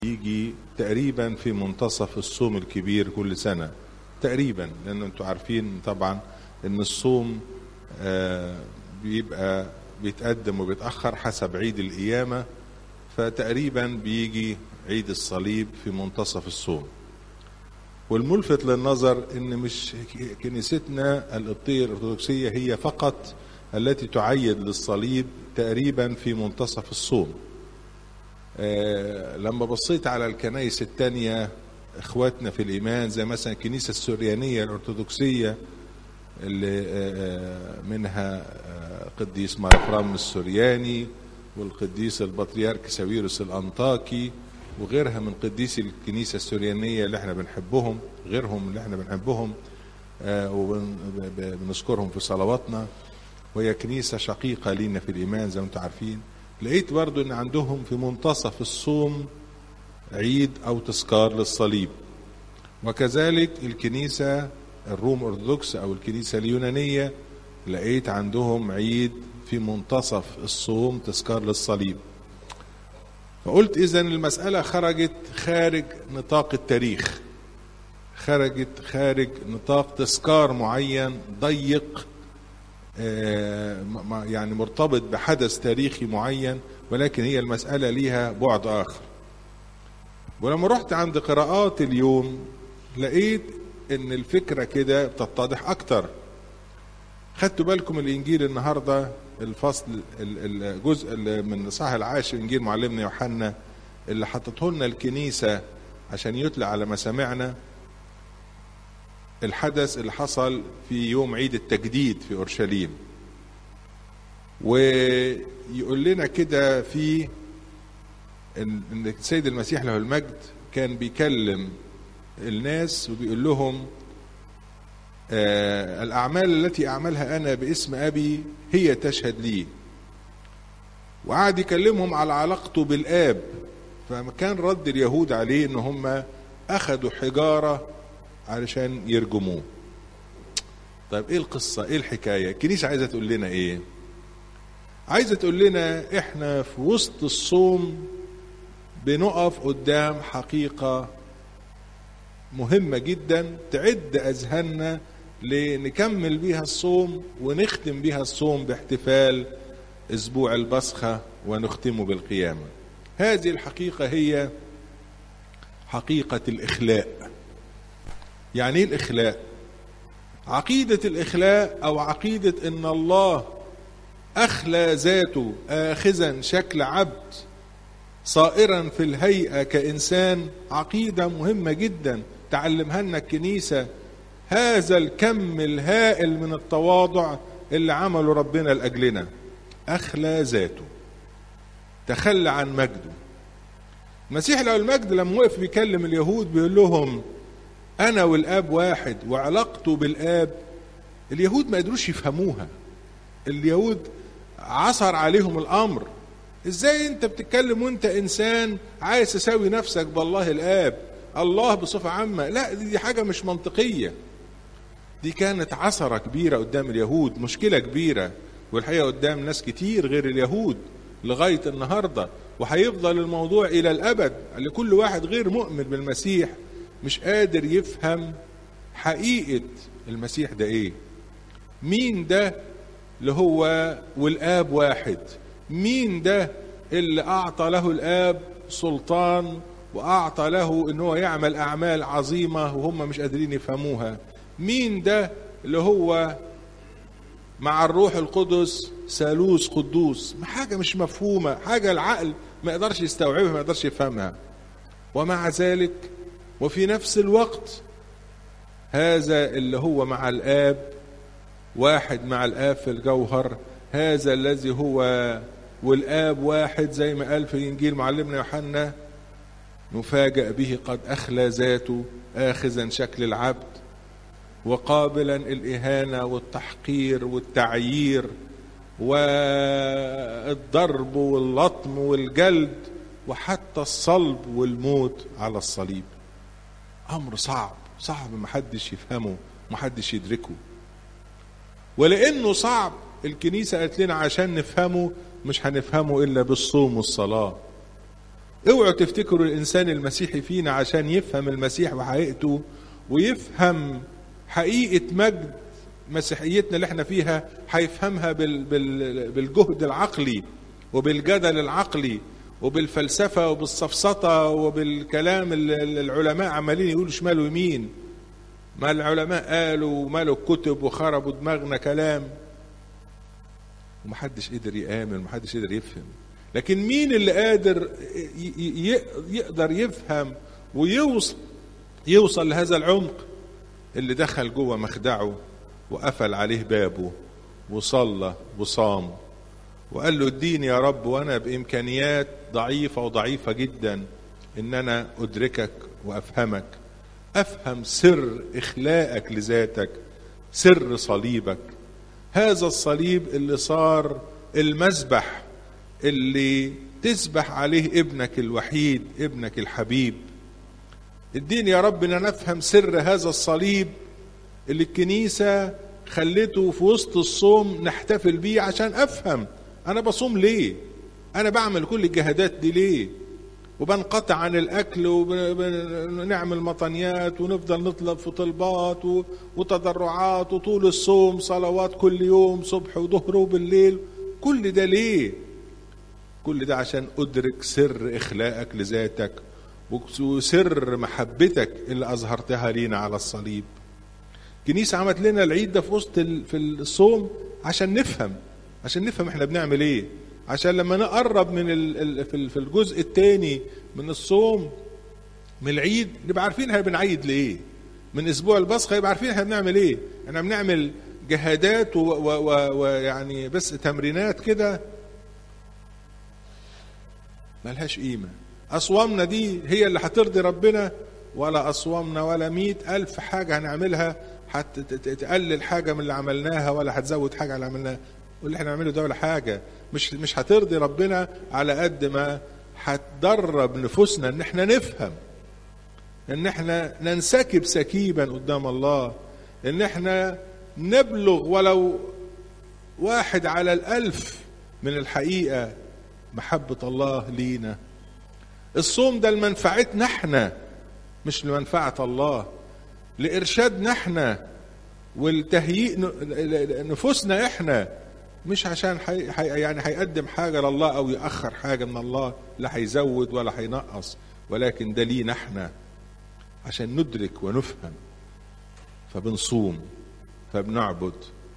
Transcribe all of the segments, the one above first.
يجي تقريبا في منتصف الصوم الكبير كل سنة تقريبا لأن انتوا عارفين طبعا ان الصوم آه، بيبقى بيتقدم وبيتأخر حسب عيد القيامة فتقريبا بيجي عيد الصليب في منتصف الصوم والملفت للنظر ان مش كنيستنا القبطية الأرثوذكسية هي فقط التي تعيد للصليب تقريبا في منتصف الصوم آه، لما بصيت على الكنائس التانية اخواتنا في الايمان زي مثلا الكنيسة السوريانية الارثوذكسية اللي آه، منها آه، قديس مارفرام السورياني والقديس البطريرك ساويروس الانطاكي وغيرها من قديسي الكنيسة السوريانية اللي احنا بنحبهم غيرهم اللي احنا بنحبهم وبنذكرهم في صلواتنا وهي كنيسة شقيقة لينا في الإيمان زي ما انتم عارفين لقيت برضو ان عندهم في منتصف الصوم عيد او تذكار للصليب وكذلك الكنيسة الروم أرثوذكس أو الكنيسة اليونانية لقيت عندهم عيد في منتصف الصوم تذكار للصليب فقلت إذا المسألة خرجت خارج نطاق التاريخ خرجت خارج نطاق تذكار معين ضيق يعني مرتبط بحدث تاريخي معين ولكن هي المسألة ليها بعد آخر ولما رحت عند قراءات اليوم لقيت ان الفكرة كده بتتضح اكتر خدتوا بالكم الانجيل النهاردة الفصل الجزء من الصح العاشر انجيل معلمنا يوحنا اللي حطته لنا الكنيسة عشان يتلى على مسامعنا الحدث اللي حصل في يوم عيد التجديد في اورشليم ويقول لنا كده في ان السيد المسيح له المجد كان بيكلم الناس وبيقول لهم آه الاعمال التي اعملها انا باسم ابي هي تشهد لي وقعد يكلمهم على علاقته بالاب فكان رد اليهود عليه ان هم اخذوا حجاره علشان يرجموه طيب ايه القصة ايه الحكاية الكنيسة عايزة تقول لنا ايه عايزة تقول لنا احنا في وسط الصوم بنقف قدام حقيقة مهمة جدا تعد اذهاننا لنكمل بيها الصوم ونختم بيها الصوم باحتفال اسبوع البصخة ونختمه بالقيامة هذه الحقيقة هي حقيقة الاخلاء يعني ايه الاخلاء عقيدة الاخلاء او عقيدة ان الله اخلى ذاته اخذا شكل عبد صائرا في الهيئة كانسان عقيدة مهمة جدا تعلمها لنا الكنيسة هذا الكم الهائل من التواضع اللي عمله ربنا لاجلنا اخلى ذاته تخلى عن مجده المسيح له المجد لما وقف بيكلم اليهود بيقول لهم انا والاب واحد وعلاقته بالاب اليهود ما قدروش يفهموها اليهود عصر عليهم الامر ازاي انت بتتكلم وانت انسان عايز تساوي نفسك بالله الاب الله بصفة عامة لا دي حاجة مش منطقية دي كانت عثرة كبيرة قدام اليهود مشكلة كبيرة والحقيقة قدام ناس كتير غير اليهود لغاية النهاردة وهيفضل الموضوع إلى الأبد لكل واحد غير مؤمن بالمسيح مش قادر يفهم حقيقة المسيح ده ايه مين ده اللي هو والآب واحد مين ده اللي أعطى له الآب سلطان وأعطى له إن هو يعمل أعمال عظيمة وهم مش قادرين يفهموها مين ده اللي هو مع الروح القدس ثالوث قدوس حاجة مش مفهومة حاجة العقل ما يقدرش يستوعبها ما يقدرش يفهمها ومع ذلك وفي نفس الوقت هذا اللي هو مع الآب واحد مع الآب في الجوهر هذا الذي هو والآب واحد زي ما قال في إنجيل معلمنا يوحنا نفاجأ به قد أخلى ذاته آخذا شكل العبد وقابلا الإهانة والتحقير والتعيير والضرب واللطم والجلد وحتى الصلب والموت على الصليب امر صعب صعب محدش يفهمه محدش يدركه ولانه صعب الكنيسه قالت لنا عشان نفهمه مش هنفهمه الا بالصوم والصلاه اوعوا تفتكروا الانسان المسيحي فينا عشان يفهم المسيح وحقيقته ويفهم حقيقه مجد مسيحيتنا اللي احنا فيها هيفهمها بال بال بالجهد العقلي وبالجدل العقلي وبالفلسفه وبالسفسطه وبالكلام اللي العلماء عمالين يقولوا شمال ويمين ما العلماء قالوا ومالوا الكتب وخربوا دماغنا كلام ومحدش قدر يآمن ومحدش قدر يفهم لكن مين اللي قادر يقدر يفهم ويوصل يوصل لهذا العمق اللي دخل جوه مخدعه وقفل عليه بابه وصلى وصام وقال له اديني يا رب وانا بامكانيات ضعيفه وضعيفه جدا ان انا ادركك وافهمك افهم سر اخلاقك لذاتك سر صليبك هذا الصليب اللي صار المذبح اللي تسبح عليه ابنك الوحيد ابنك الحبيب اديني يا رب ان نفهم سر هذا الصليب اللي الكنيسة خلته في وسط الصوم نحتفل بيه عشان افهم انا بصوم ليه انا بعمل كل الجهادات دي ليه وبنقطع عن الاكل وبنعمل مطنيات ونفضل نطلب في طلبات وتضرعات وطول الصوم صلوات كل يوم صبح وظهر وبالليل كل ده ليه كل ده عشان ادرك سر اخلاقك لذاتك وسر محبتك اللي اظهرتها لينا على الصليب الكنيسه عملت لنا العيد ده في وسط في الصوم عشان نفهم عشان نفهم احنا بنعمل ايه عشان لما نقرب من في الجزء الثاني من الصوم من العيد نبقى عارفين احنا بنعيد لايه من اسبوع البصخه يبقى عارفين احنا بنعمل ايه احنا بنعمل جهادات ويعني بس تمرينات كده ملهاش قيمه اصوامنا دي هي اللي هترضي ربنا ولا اصوامنا ولا مئة الف حاجه هنعملها هتقلل حاجه من اللي عملناها ولا هتزود حاجه على اللي عملناها واللي احنا بنعمله ده ولا حاجه مش مش هترضي ربنا على قد ما هتدرب نفوسنا ان احنا نفهم ان احنا ننسكب سكيبا قدام الله ان احنا نبلغ ولو واحد على الالف من الحقيقه محبه الله لينا الصوم ده لمنفعتنا احنا مش لمنفعه الله لارشادنا احنا والتهيئ نفوسنا احنا مش عشان حي حي يعني هيقدم حاجه لله او ياخر حاجه من الله لا هيزود ولا هينقص ولكن ده لينا احنا عشان ندرك ونفهم فبنصوم فبنعبد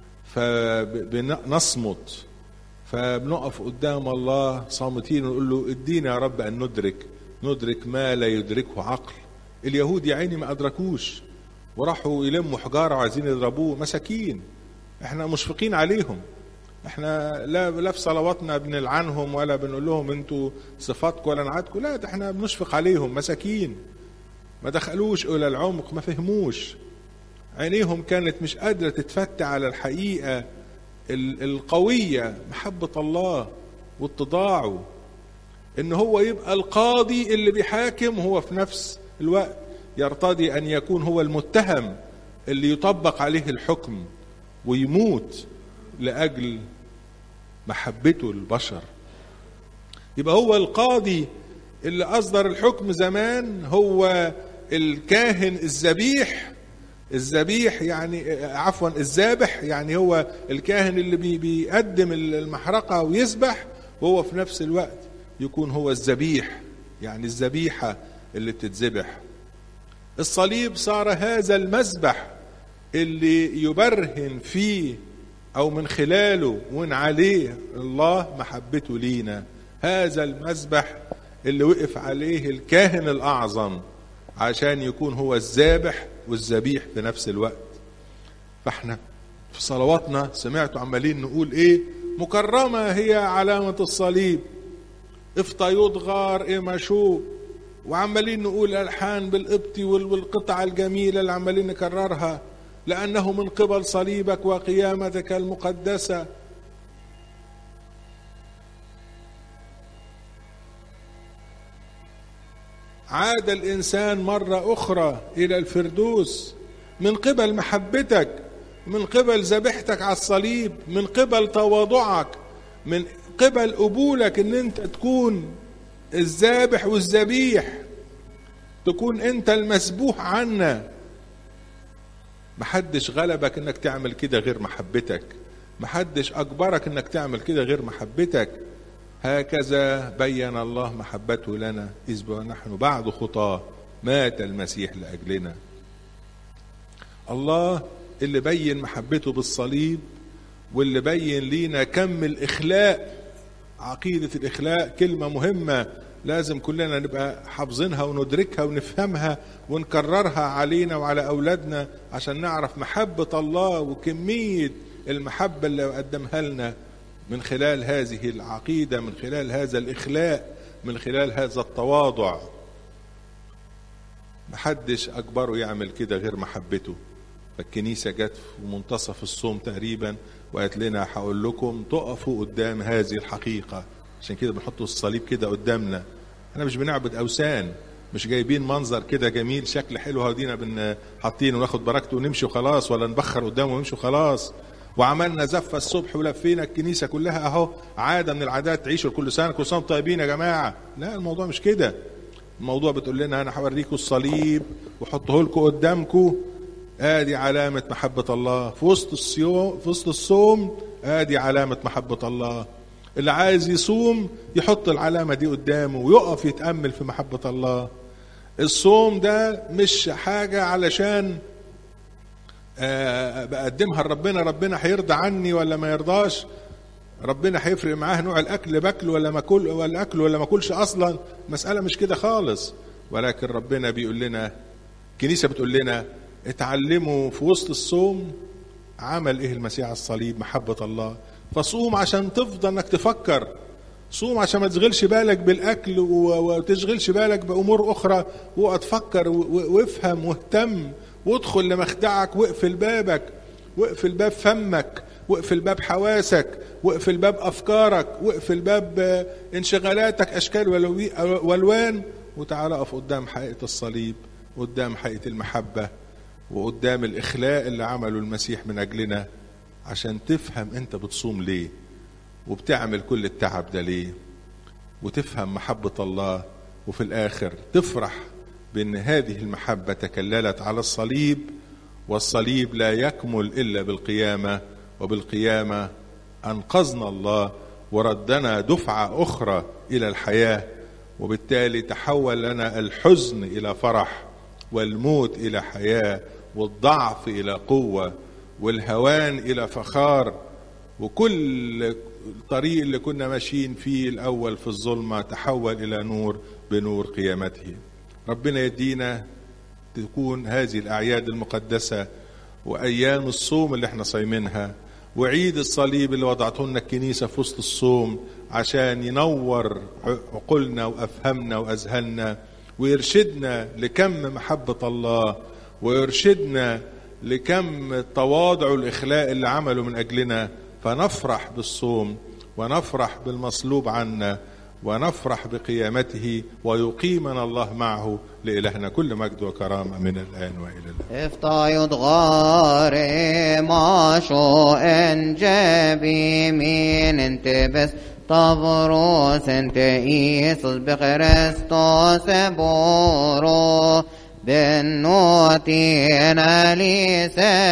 فبنصمت فبنقف قدام الله صامتين ونقول له ادينا يا رب ان ندرك ندرك ما لا يدركه عقل اليهود يا عيني ما ادركوش وراحوا يلموا حجاره وعايزين يضربوه مساكين احنا مشفقين عليهم احنا لا لا في صلواتنا بنلعنهم ولا بنقول لهم انتوا صفاتكم ولا نعاتكم لا ده احنا بنشفق عليهم مساكين ما دخلوش الى العمق ما فهموش عينيهم كانت مش قادره تتفتح على الحقيقه القويه محبه الله واتضاعه ان هو يبقى القاضي اللي بيحاكم هو في نفس الوقت يرتضي ان يكون هو المتهم اللي يطبق عليه الحكم ويموت لاجل محبته للبشر يبقى هو القاضي اللي اصدر الحكم زمان هو الكاهن الذبيح الذبيح يعني عفوا الذابح يعني هو الكاهن اللي بي بيقدم المحرقه ويذبح وهو في نفس الوقت يكون هو الذبيح يعني الذبيحه اللي بتتذبح الصليب صار هذا المذبح اللي يبرهن فيه او من خلاله ومن عليه الله محبته لينا هذا المذبح اللي وقف عليه الكاهن الاعظم عشان يكون هو الذابح والذبيح في نفس الوقت فاحنا في صلواتنا سمعتوا عمالين نقول ايه مكرمه هي علامه الصليب افطيوط غار ايه مشوب وعمالين نقول الحان بالقبطي والقطع الجميله اللي عمالين نكررها لانه من قبل صليبك وقيامتك المقدسه عاد الانسان مره اخرى الى الفردوس من قبل محبتك من قبل ذبيحتك على الصليب من قبل تواضعك من قبل قبولك ان انت تكون الذابح والذبيح تكون انت المسبوح عنا محدش غلبك انك تعمل كده غير محبتك محدش اجبرك انك تعمل كده غير محبتك هكذا بين الله محبته لنا اذ ونحن بعد خطاه مات المسيح لاجلنا الله اللي بين محبته بالصليب واللي بين لينا كم الاخلاء عقيده الاخلاء كلمه مهمه لازم كلنا نبقى حافظينها وندركها ونفهمها ونكررها علينا وعلى اولادنا عشان نعرف محبه الله وكميه المحبه اللي قدمها لنا من خلال هذه العقيده من خلال هذا الاخلاء من خلال هذا التواضع محدش اجبره يعمل كده غير محبته الكنيسه جت في منتصف الصوم تقريبا وقالت لنا هقول لكم تقفوا قدام هذه الحقيقه عشان كده بنحط الصليب كده قدامنا احنا مش بنعبد اوثان مش جايبين منظر كده جميل شكل حلو هودينا بن حاطينه وناخد بركته ونمشي وخلاص ولا نبخر قدامه ونمشي وخلاص وعملنا زفه الصبح ولفينا الكنيسه كلها اهو عاده من العادات تعيشوا كل سنه كل سنه طيبين يا جماعه لا الموضوع مش كده الموضوع بتقول لنا انا هوريكم الصليب واحطه لكم قدامكم ادي علامه محبه الله في وسط الصيام في وسط الصوم ادي علامه محبه الله اللي عايز يصوم يحط العلامة دي قدامه ويقف يتأمل في محبة الله الصوم ده مش حاجة علشان بقدمها لربنا ربنا هيرضى عني ولا ما يرضاش ربنا هيفرق معاه نوع الاكل باكله ولا ما كل ولا اكل ولا ما اكلش اصلا مساله مش كده خالص ولكن ربنا بيقول لنا الكنيسه بتقول لنا اتعلموا في وسط الصوم عمل ايه المسيح على الصليب محبه الله فصوم عشان تفضل انك تفكر صوم عشان ما تشغلش بالك بالاكل وتشغلش بالك بامور اخرى واقعد تفكر وافهم واهتم وادخل لمخدعك واقفل بابك واقفل باب فمك واقفل باب حواسك واقفل باب افكارك واقفل باب انشغالاتك اشكال والوان وتعالى اقف قدام حقيقه الصليب قدام حقيقه المحبه وقدام الاخلاء اللي عمله المسيح من اجلنا عشان تفهم انت بتصوم ليه وبتعمل كل التعب ده ليه وتفهم محبة الله وفي الآخر تفرح بأن هذه المحبة تكللت على الصليب والصليب لا يكمل إلا بالقيامة وبالقيامة أنقذنا الله وردنا دفعة أخرى إلى الحياة وبالتالي تحول لنا الحزن إلى فرح والموت إلى حياة والضعف إلى قوة والهوان الى فخار وكل الطريق اللي كنا ماشيين فيه الاول في الظلمه تحول الى نور بنور قيامته ربنا يدينا تكون هذه الاعياد المقدسه وايام الصوم اللي احنا صايمينها وعيد الصليب اللي وضعته لنا الكنيسه في وسط الصوم عشان ينور عقولنا وافهمنا واذهاننا ويرشدنا لكم محبه الله ويرشدنا لكم التواضع والاخلاء اللي عمله من اجلنا فنفرح بالصوم ونفرح بالمصلوب عنا ونفرح بقيامته ويقيمنا الله معه لإلهنا كل مجد وكرامة من الآن وإلى الأبد افتايض غاري ما شو ان جابي مين انت بس طبروس انت ايسوس بخريستوس بورو بالنوتين ليس